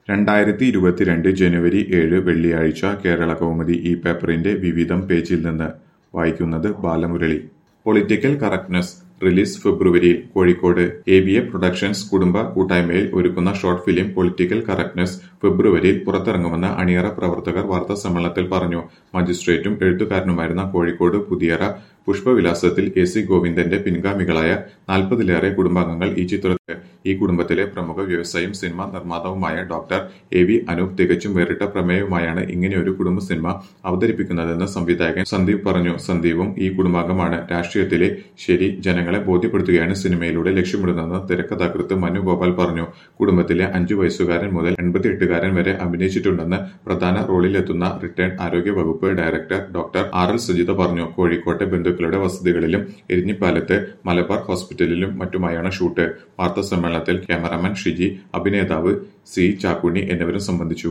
രണ്ടായിരത്തി ഇരുപത്തിരണ്ട് ജനുവരി ഏഴ് വെള്ളിയാഴ്ച കേരളകൗമുദി ഈ പേപ്പറിന്റെ വിവിധം പേജിൽ നിന്ന് വായിക്കുന്നത് ബാലമുരളി പൊളിറ്റിക്കൽ കറക്റ്റ്നസ് റിലീസ് ഫെബ്രുവരിയിൽ Kozhikode A B A productions കുടുംബ കൂട്ടായ്മയിൽ ഒരുക്കുന്ന ഷോർട്ട് ഫിലിം പൊളിറ്റിക്കൽ കറക്റ്റ്നസ് ഫെബ്രുവരിയിൽ പുറത്തിറങ്ങുമെന്ന് അണിയറ പ്രവർത്തകർ വാർത്താ സമ്മേളനത്തിൽ പറഞ്ഞു മജിസ്ട്രേറ്റും എഴുത്തുകാരനുമായിരുന്ന കോഴിക്കോട് പുതിയറ പുഷ്പവിലാസത്തിൽ എ സി ഗോവിന്ദന്റെ പിൻഗാമികളായ നാൽപ്പതിലേറെ കുടുംബാംഗങ്ങൾ ഈ ചിത്രത്തിൽ ഈ കുടുംബത്തിലെ പ്രമുഖ വ്യവസായിയും സിനിമാ നിർമ്മാതാവുമായ ഡോക്ടർ എ വി അനൂപ് തികച്ചും വേറിട്ട പ്രമേയവുമായാണ് ഇങ്ങനെയൊരു കുടുംബ സിനിമ അവതരിപ്പിക്കുന്നതെന്ന് സംവിധായകൻ സന്ദീപ് പറഞ്ഞു സന്ദീപും ഈ കുടുംബാംഗമാണ് രാഷ്ട്രീയത്തിലെ ശരി ജനങ്ങളെ ബോധ്യപ്പെടുത്തുകയാണ് സിനിമയിലൂടെ ലക്ഷ്യമിടുന്നതെന്ന് തിരക്കഥാകൃത്ത് മനു ഗോപാൽ പറഞ്ഞു കുടുംബത്തിലെ അഞ്ചു വയസ്സുകാരൻ മുതൽ എൺപത്തിയെട്ടുകാരൻ വരെ അഭിനയിച്ചിട്ടുണ്ടെന്ന് പ്രധാന റോളിലെത്തുന്ന റിട്ടയർഡ് ആരോഗ്യ വകുപ്പ് director doctor R L Sujitha പറഞ്ഞു കോഴിക്കോട്ടെ ബന്ധുക്കളുടെ വസതികളിലും എരിഞ്ഞിപ്പാലത്ത് മലബാർ ഹോസ്പിറ്റലിലും മറ്റുമായാണ് ഷൂട്ട് വാർത്താ സമ്മേളനത്തിൽ ക്യാമറാമാൻ ഷിജി അഭിനേതാവ് സി ചാക്കുണ്ണി എന്നിവരും സംബന്ധിച്ചു